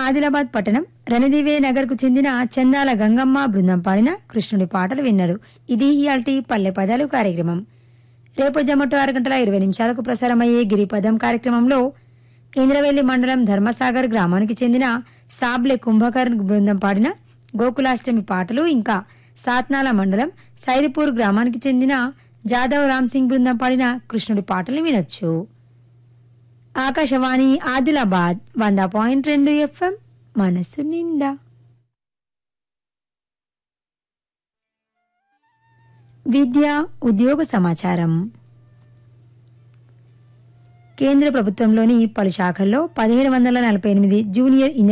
ఆదిలాబాద్ పట్టణం రణదివే నగర్ కు చెందిన చందాల గంగమ్మ బృందం పాడిన కృష్ణుడి పాటలు విన్నారు ఇది ఇయాల్టి పల్లె పదాలు కార్యక్రమం రేపు జమటు ఆరు గంటల ఇరవై నిమిషాలకు ప్రసారమయ్యే గిరిపదం కార్యక్రమంలో ఇంద్రవెల్లి మండలం ధర్మసాగర్ గ్రామానికి చెందిన సాబ్లె కుంభకర్ణ్ బృందం పాడిన గోకులాష్టమి పాటలు ఇంకా సాత్నాల మండలం సైదిపూర్ గ్రామానికి చెందిన జాదవ్ రామ్ సింగ్ బృందం పాడిన కృష్ణుడి పాటలు వినొచ్చు ఆకాశవాణి ఆదిలాబాద్ వంద పాయింట్ రెండు ఎఫ్ఎం మనస్సు నిండా విద్య ఉద్యోగ సమాచారం కేంద్ర ప్రభుత్వంలోని పలు శాఖల్లో పదిహేడు వందల నలభై ఎనిమిది జూనియర్ ఇంజనీరింగ్